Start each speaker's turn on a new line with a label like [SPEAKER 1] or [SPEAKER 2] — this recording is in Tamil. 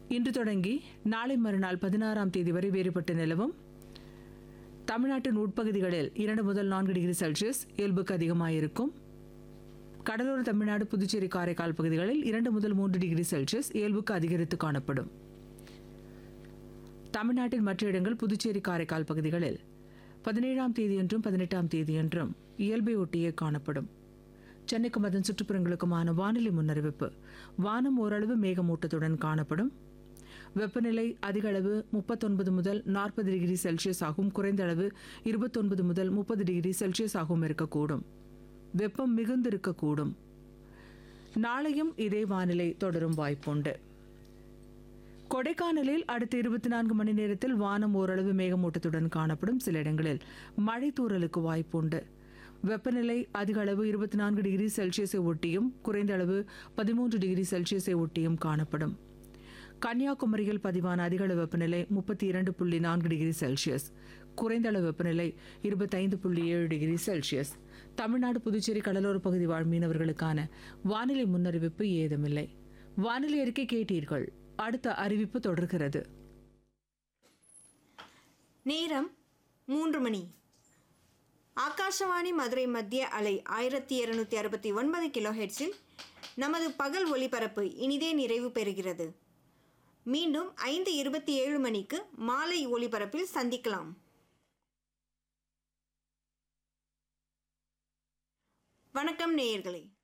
[SPEAKER 1] இன்று தொடங்கி நாளை மறுநாள் பதினாறாம் தேதி வரை வேறுபட்டு நிலவும் தமிழ்நாட்டின் உட்பகுதிகளில் இரண்டு முதல் நான்கு டிகிரி செல்சியஸ் இயல்புக்கு அதிகமாயிருக்கும் கடலோர தமிழ்நாடு புதுச்சேரி காரைக்கால் பகுதிகளில் இரண்டு முதல் மூன்று டிகிரி செல்சியஸ் இயல்புக்கு அதிகரித்து காணப்படும் தமிழ்நாட்டின் மற்ற இடங்கள் புதுச்சேரி காரைக்கால் பகுதிகளில் பதினேழாம் தேதியன்றும் பதினெட்டாம் தேதியன்றும் இயல்பை ஒட்டியே காணப்படும் சென்னைக்கும் அதன் சுற்றுப்புறங்களுக்குமான வானிலை முன்னறிவிப்பு வானம் ஓரளவு மேகமூட்டத்துடன் காணப்படும் வெப்பநிலை அதிக அளவு முப்பத்தொன்பது முதல் நாற்பது டிகிரி செல்சியஸ் ஆகும் குறைந்த அளவு இருபத்தொன்பது முதல் முப்பது டிகிரி செல்சியஸ் ஆகவும் இருக்கக்கூடும் வெப்பம் மிகுந்திருக்கக்கூடும் நாளையும் இதே வானிலை தொடரும் வாய்ப்புண்டு கொடைக்கானலில் அடுத்த இருபத்தி நான்கு மணி நேரத்தில் வானம் ஓரளவு மேகமூட்டத்துடன் காணப்படும் சில இடங்களில் மழை தூறலுக்கு வாய்ப்புண்டு வெப்பநிலை அதிக அளவு இருபத்தி நான்கு டிகிரி செல்சியஸை ஒட்டியும் குறைந்த அளவு பதிமூன்று டிகிரி செல்சியஸை ஒட்டியும் காணப்படும் கன்னியாகுமரியில் பதிவான அதிக அளவு வெப்பநிலை முப்பத்தி இரண்டு புள்ளி நான்கு டிகிரி செல்சியஸ் குறைந்த அளவு வெப்பநிலை இருபத்தைந்து புள்ளி ஏழு டிகிரி செல்சியஸ் தமிழ்நாடு புதுச்சேரி கடலோர பகுதி வாழ் மீனவர்களுக்கான வானிலை முன்னறிவிப்பு ஏதுமில்லை வானிலை அறிக்கை கேட்டீர்கள் அடுத்த அறிவிப்பு தொடர்கிறது
[SPEAKER 2] நேரம் மூன்று மணி ஆகாஷவாணி மதுரை மத்திய அலை ஆயிரத்தி இருநூத்தி அறுபத்தி ஒன்பது கிலோ ஹெட்ஸில் நமது பகல் ஒளிபரப்பு இனிதே நிறைவு பெறுகிறது மீண்டும் ஐந்து இருபத்தி ஏழு மணிக்கு மாலை ஒளிபரப்பில் சந்திக்கலாம் வணக்கம் நேயர்களே